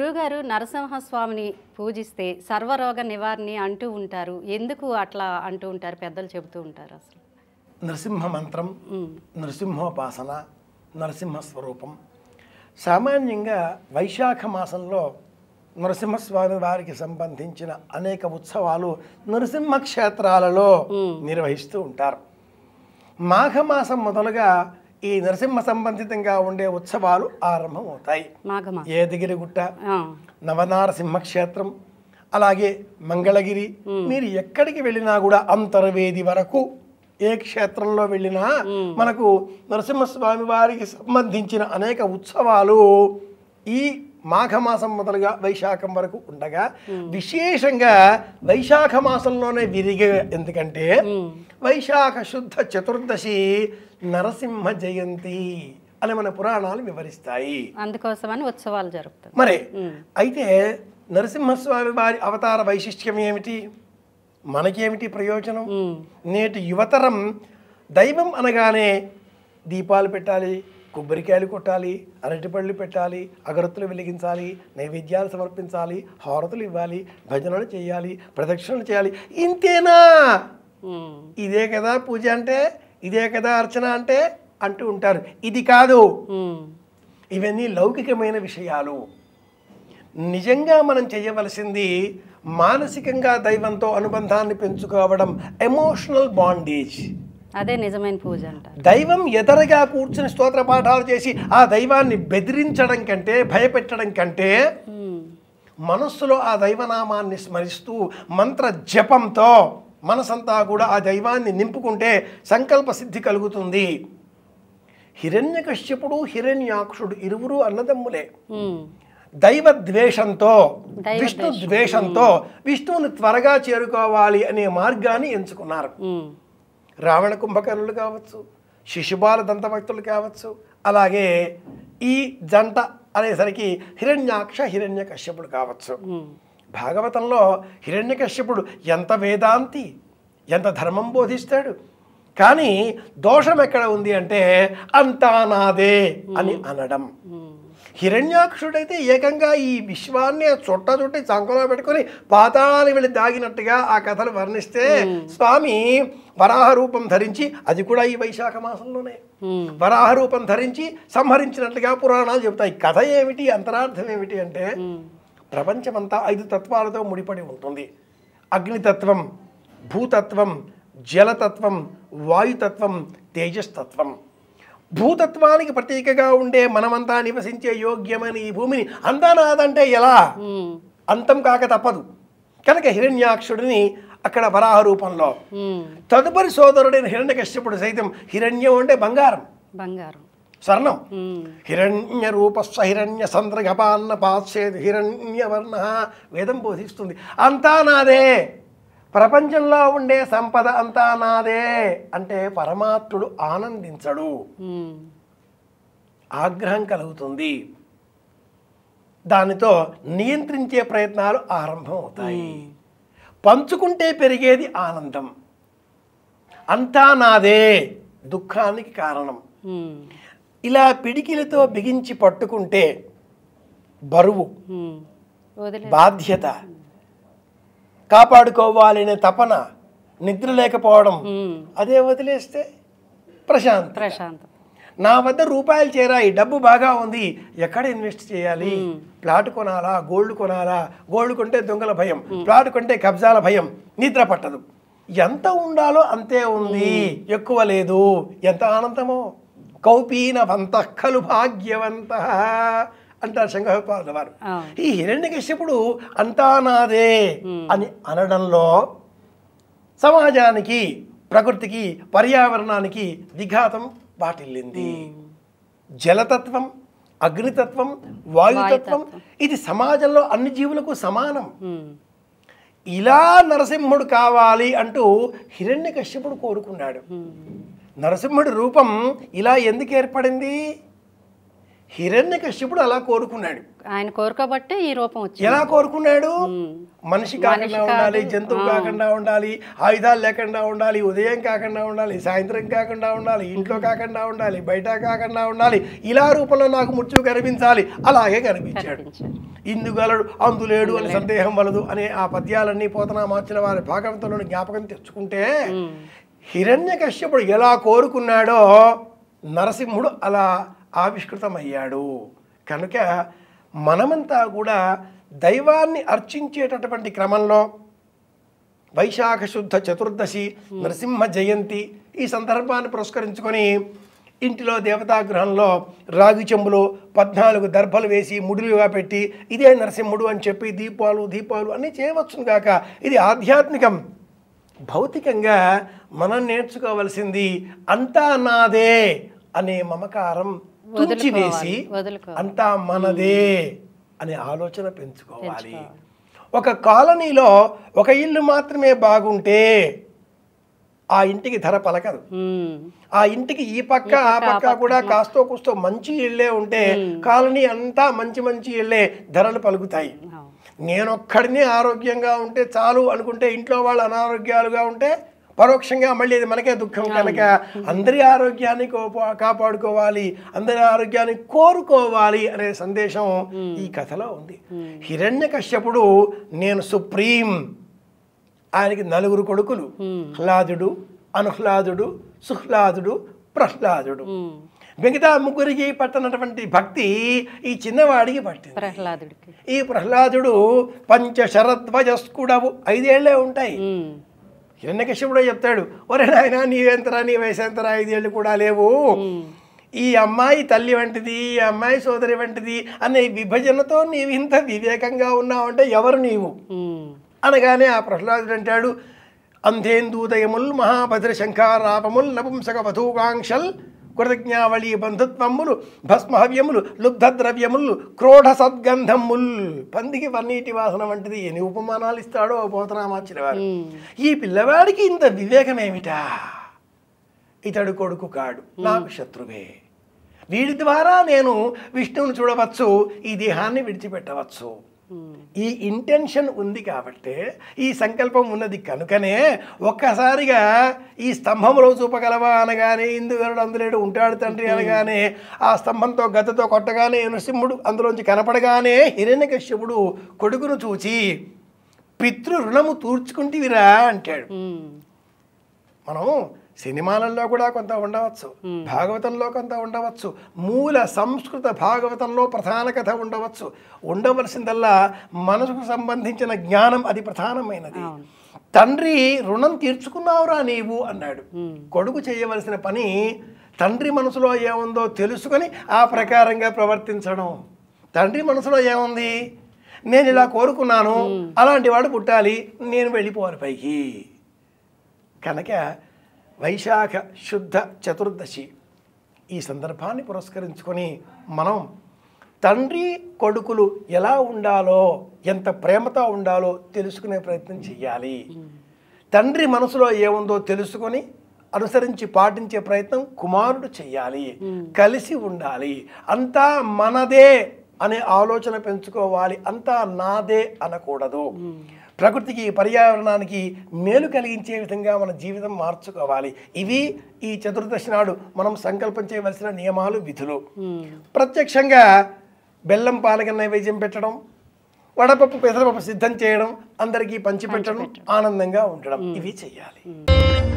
గురువుగారు నరసింహస్వామిని పూజిస్తే సర్వరోగ నివారణి అంటూ ఉంటారు ఎందుకు అట్లా అంటూ ఉంటారు పెద్దలు చెబుతూ ఉంటారు అసలు నరసింహ మంత్రం ఉమ్, నరసింహోపాసన నరసింహ స్వరూపం సామాన్యంగా వైశాఖ మాసంలో నరసింహస్వామి వారికి సంబంధించిన అనేక ఉత్సవాలు నరసింహ క్షేత్రాలలో నిర్వహిస్తూ ఉంటారు మాఘమాసం మొదలుగా ఈ నరసింహ సంబంధితంగా ఉండే ఉత్సవాలు ఆరంభమవుతాయి మాఘమా ఏదగిరిగుట్ట ఆ, నవనారసింహ క్షేత్రం అలాగే మంగళగిరి మీరు ఎక్కడికి వెళ్ళినా కూడా అంతర్వేది వరకు ఏ క్షేత్రంలో వెళ్ళినా మనకు నరసింహస్వామి వారికి సంబంధించిన అనేక ఉత్సవాలు ఈ మాఘమాసం మొదలుగా వైశాఖం వరకు ఉండగా విశేషంగా వైశాఖ మాసంలోనే విరిగే ఎందుకంటే వైశాఖ శుద్ధ చతుర్దశి నరసింహ జయంతి అని మన పురాణాలు వివరిస్తాయి అందుకోసమని ఉత్సవాలు జరుపుతారు మరి అయితే నరసింహస్వామి వారి అవతార వైశిష్ట్యం ఏమిటి మనకేమిటి ప్రయోజనం ఉమ్, నేటి యువతరం దైవం అనగానే దీపాలు పెట్టాలి కొబ్బరికాయలు కొట్టాలి అరటిపళ్ళు పెట్టాలి అగరత్తులు వెలిగించాలి నైవేద్యాలు సమర్పించాలి హారతులు ఇవ్వాలి భజనలు చేయాలి ప్రదక్షిణలు చేయాలి ఇంతేనా ఉమ్, ఇదే కదా పూజ అంటే ఇదే కదా అర్చన అంటే అంటూ ఉంటారు ఇది కాదు ఉమ్, ఇవన్నీ లౌకికమైన విషయాలు నిజంగా మనం చేయవలసింది మానసికంగా దైవంతో అనుబంధాన్ని పెంచుకోవడం ఎమోషనల్ బాండేజ్ అదే నిజమైన పూజ అంటారు దైవం ఎదరగా కూర్చుని స్తోత్ర పాఠాలు చేసి ఆ దైవాన్ని బెదిరించడం కంటే భయపెట్టడం కంటే ఉమ్, మనస్సులో ఆ దైవనామాన్ని స్మరిస్తూ మంత్ర జపంతో మనసంతా కూడా ఆ దైవాన్ని నింపుకుంటే సంకల్ప సిద్ధి కలుగుతుంది హిరణ్యకశ్యపుడు హిరణ్యాక్షుడు ఇరువురు అన్నదమ్ములే ఉమ్, దైవ ద్వేషంతో దైవ విష్ణు ద్వేషంతో విష్ణువుని త్వరగా చేరుకోవాలి అనే మార్గాన్ని ఎంచుకున్నారు ఉమ్, రావణ కుంభకర్ణులు కావచ్చు శిశుబాల దంతభక్తులు కావచ్చు అలాగే ఈ జంట అనేసరికి హిరణ్యాక్ష హిరణ్య కశ్యపుడు కావచ్చు ఉమ్, భాగవతంలో హిరణ్యకశ్యపుడు ఎంత వేదాంతి ఎంత ధర్మం బోధిస్తాడు కానీ దోషం ఎక్కడ ఉంది అంటే అంతా నాదే అని అనడం ఉమ్, హిరణ్యాక్షుడైతే ఏకంగా ఈ విశ్వాన్ని చుట్ట చుట్టి చంకలో పెట్టుకొని పాతాళాన్ని వెళ్ళి దాగినట్టుగా ఆ కథలు వర్ణిస్తే స్వామి వరాహ రూపం ధరించి అది కూడా ఈ వైశాఖ మాసంలోనే ఉమ్, వరాహ రూపం ధరించి సంహరించినట్లుగా పురాణాలు చెబుతాయి కథ ఏమిటి అంతరార్థం ఏమిటి అంటే ఉమ్, ప్రపంచమంతా ఐదు తత్వాలతో ముడిపడి ఉంటుంది అగ్నితత్వం భూతత్వం జలతత్వం వాయుతత్వం తేజస్తత్వం భూతత్వానికి ప్రతీకగా ఉండే మనమంతా నివసించే యోగ్యమైన ఈ భూమిని అంతా నాదంటే ఎలా ఉమ్, అంతం కాక తప్పదు కనుక హిరణ్యాక్షుడిని అక్కడ వరాహ రూపంలో ఉమ్, తదుపరి సోదరుడైన హిరణ్యకశ్యపుడు సైతం హిరణ్యం అంటే బంగారం బంగారం స్వర్ణం ఉమ్, హిరణ్య రూపస్వ హిరణ్య సంద్రగపాన్న పాశ్చేది హిరణ్యవర్ణ వేదం బోధిస్తుంది అంతా నాదే ప్రపంచంలో ఉండే సంపద అంతా నాదే అంటే పరమాత్ముడు ఆనందించడు ఉమ్, ఆగ్రహం కలుగుతుంది దానితో నియంత్రించే ప్రయత్నాలు ఆరంభం అవుతాయి పంచుకుంటే పెరిగేది ఆనందం అంతా నాదే దుఃఖానికి కారణం ఉమ్, ఇలా పిడికిలతో బిగించి పట్టుకుంటే బరువు ఉమ్, వదిలే బాధ్యత కాపాడుకోవాలనే తపన నిద్ర లేకపోవడం ఉమ్, అదే వదిలేస్తే ప్రశాంత్ ప్రశాంతం నా వద్ద రూపాయలు చేరాయి డబ్బు బాగా ఉంది ఎక్కడ ఇన్వెస్ట్ చేయాలి ప్లాట్ కొనాలా గోల్డ్ కొనాలా గోల్డ్ కొంటే దొంగల భయం ప్లాట్ కొంటే కబ్జాల భయం నిద్ర పట్టదు ఎంత ఉండాలో అంతే ఉంది ఎక్కువ లేదు ఎంత ఆనందమో కౌపీనవంత ఖలు భాగ్యవంత అంటారు శంకరపాద వారు ఆ, ఈ హిరణ్యకశ్యపుడు అంతా నాదే అని అనడంలో సమాజానికి ప్రకృతికి పర్యావరణానికి విఘాతం వాటిల్లింది జలతత్వం అగ్నితత్వం వాయుతత్వం ఇది సమాజంలో అన్ని జీవులకు సమానం ఉమ్, ఇలా నరసింహుడు కావాలి అంటూ హిరణ్యకశ్యపుడు కోరుకున్నాడు ఉమ్, నరసింహుడి రూపం ఇలా ఎందుకు ఏర్పడింది హిరణ్యకశ్యపుడు అలా కోరుకున్నాడు ఆయన కోరుకోబట్టే ఈ రూపం వచ్చింది ఎలా కోరుకున్నాడు మనిషి కాకుండా ఉండాలి జంతువు కాకుండా ఉండాలి ఆయుధాలు లేకుండా ఉండాలి ఉదయం కాకుండా ఉండాలి సాయంత్రం కాకుండా ఉండాలి ఇంట్లో కాకుండా ఉండాలి బయట కాకుండా ఉండాలి ఇలా రూపంలో నాకు మృత్యువు కనిపించాలి అలాగే కనిపించాడు కనిపించారు. ఇందుగలడు అందులేడు అని సందేహం వలదు అనే ఆ పద్యాలన్నీ పోతనా మార్చిన వారి భాగవతంలోని జ్ఞాపకం తెచ్చుకుంటే హిరణ్యకశ్యపుడు ఎలా కోరుకున్నాడో నరసింహుడు అలా ఆవిష్కృతమయ్యాడు కనుక మనమంతా కూడా దైవాన్ని అర్చించేటటువంటి క్రమంలో వైశాఖ శుద్ధ చతుర్దశి నరసింహ జయంతి ఈ సందర్భాన్ని పురస్కరించుకొని ఇంటిలో దేవతాగృహంలో రాగి చెంబులో పద్నాలుగు దర్భలు వేసి ముడులుగా పెట్టి ఇదే నరసింహుడు అని చెప్పి దీపాలు దీపాలు అన్నీ చేయవచ్చును కాక ఇది ఆధ్యాత్మికం భౌతికంగా మనం నేర్చుకోవలసింది అంతా నాదే అనే మమకారం తుంచివేసి వదులుకోవాలి అంతా మనదే అనే ఆలోచన పెంచుకోవాలి ఒక కాలనీలో ఒక ఇల్లు మాత్రమే బాగుంటే ఆ ఇంటికి ధర పలకదు ఉమ్. ఆ ఇంటికి ఈ పక్క ఆ పక్క కూడా కాస్తో కూస్తో మంచి ఇళ్ళే ఉంటే కాలనీ అంతా మంచి మంచి ఇళ్ళే ధరలు పలుకుతాయి అవును. నేనొక్కడిని ఆరోగ్యంగా ఉంటే చాలు అనుకుంటే ఇంట్లో వాళ్ళు అనారోగ్యాలుగా ఉంటే పరోక్షంగా మళ్ళీ ఇది మనకే దుఃఖం కనుక అందరి ఆరోగ్యాన్ని కోపా- కాపాడుకోవాలి అందరి ఆరోగ్యాన్ని కోరుకోవాలి అనే సందేశం ఈ కథలో ఉంది హిరణ్య కశ్యపుడు నేను సుప్రీం ఆయనకి నలుగురు కొడుకులు హ్లాదుడు అనుహ్లాదుడు సుహ్లాదుడు ప్రహ్లాదుడు ఉమ్. మిగతా ముగ్గురికి పట్టనటువంటి భక్తి ఈ చిన్నవాడికి పట్టింది ప్రహ్లాదుడికి ఈ ప్రహ్లాదుడు పంచ శరద్వయస్కుడవు ఐదేళ్లే ఉంటాయి ఉమ్. హిరణ్యకశ్యపుడే చెప్తాడు ఒరే నాయన నీవెంతరా నీ వయసెంతరా ఐదేళ్ళు కూడా లేవు ఈ అమ్మాయి తల్లి వంటిది ఈ అమ్మాయి సోదరి వంటిది అనే విభజనతో నీవు ఇంత వివేకంగా ఉన్నావంటే ఎవరు నీవు ఉమ్. అనగానే ఆ ప్రహ్లాదుడు అంటాడు అంధేందూదయముల్ మహాభద్ర శంఖారాపముల్ నపుంసక వధూకాంక్షల్ కృతజ్ఞావళి బంధుత్వములు భస్మహవ్యములు లుబ్ధద్రవ్యములు క్రోఢ సద్గంధముల్ పందికి పన్నీటి వాసన వంటిది ఎన్ని ఉపమానాలు ఇస్తాడో పోతనామాచిన వారు ఈ పిల్లవాడికి ఇంత వివేకమేమిటా ఇతడు కొడుకు కాడు నాకు శత్రువే వీడి ద్వారా నేను విష్ణువుని చూడవచ్చు ఈ దేహాన్ని విడిచిపెట్టవచ్చు ఈ ఇంటెన్షన్ ఉంది కాబట్టి ఈ సంకల్పం ఉన్నది కనుకనే ఒక్కసారిగా ఈ స్తంభంలో చూపగలవా అనగానే ఇందుగరుడు అందులేడు ఉంటాడు తండ్రి అనగానే ఆ స్తంభంతో గద్దతో కొట్టగానే నృసింహుడు అందులోంచి కనపడగానే హిరణ్యకశ్యపుడు కొడుకును చూచి పితృ రుణము తూర్చుకుంటివిరా అంటాడు ఉమ్. మనం సినిమాలలో కూడా కొంత ఉండవచ్చు భాగవతంలో కొంత ఉండవచ్చు మూల సంస్కృత భాగవతంలో ప్రధాన కథ ఉండవచ్చు ఉండవలసిందల్లా మనసుకు సంబంధించిన జ్ఞానం అది ప్రధానమైనది తండ్రి రుణం తీర్చుకున్నావురా నీవు అన్నాడు కొడుకు చేయవలసిన పని తండ్రి మనసులో ఏముందో తెలుసుకొని ఆ ప్రకారంగా ప్రవర్తించడం తండ్రి మనసులో ఏముంది నేను ఇలా కోరుకున్నాను అలాంటి వాడు పుట్టాలి నేను వెళ్ళిపోవాలి పైకి కనుక వైశాఖ శుద్ధ చతుర్దశి ఈ సందర్భాన్ని పురస్కరించుకొని మనం తండ్రి కొడుకులు ఎలా ఉండాలో ఎంత ప్రేమతో ఉండాలో తెలుసుకునే ప్రయత్నం చేయాలి తండ్రి మనసులో ఏముందో తెలుసుకొని అనుసరించి పాటించే ప్రయత్నం కుమారుడు చేయాలి కలిసి ఉండాలి అంతా మనదే అనే ఆలోచన పెంచుకోవాలి అంతా నాదే అనకూడదు ప్రకృతికి పర్యావరణానికి మేలు కలిగించే విధంగా మన జీవితం మార్చుకోవాలి ఇవి ఈ చతుర్దశి నాడు మనం సంకల్పం చేయవలసిన నియమాలు విధులు ప్రత్యక్షంగా బెల్లం పాలక నైవేద్యం పెట్టడం వడపప్పు పెసరపప్పు సిద్ధం చేయడం అందరికీ పంచిపెట్టడం ఆనందంగా ఉండడం ఇవి చేయాలి